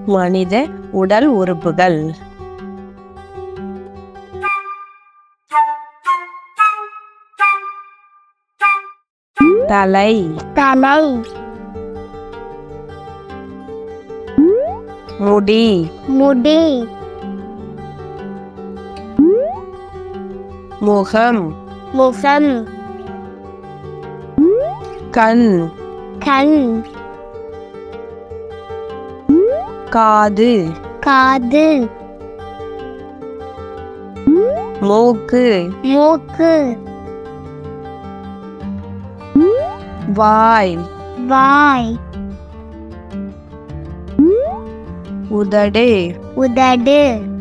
மனித உடல் உறுப்புகள் தலை தலை முடி முடி முகம் முகம் கண் கண் காது காது மூக்கு மூக்கு வாய் வாய் உதடு உதடு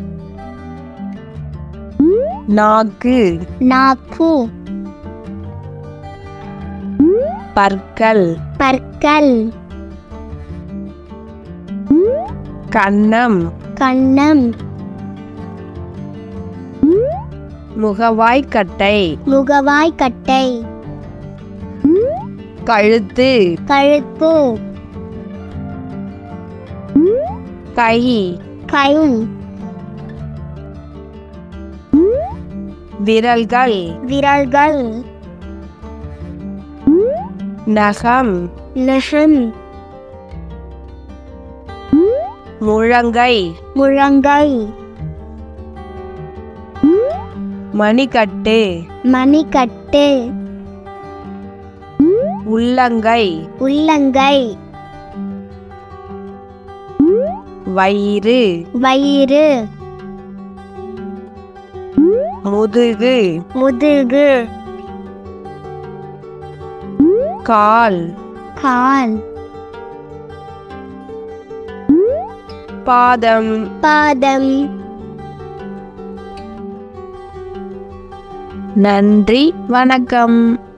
நாக்கு நாக்கு பற்கள் பற்கள் கன்னம் கன்னம் முகவாய்க்கட்டை முகவாய்க்கட்டை கழுத்து கழுத்து கை கை விரல்கள் விரல்கள் நகம் நகம் முழங்கை முழங்கை மணிக்கட்டு மணிக்கட்டு உள்ளங்கை உள்ளங்கை வயிறு வயிறு முதுகு முதுகு கால் கால் பாதம் பாதம் நன்றி வணக்கம்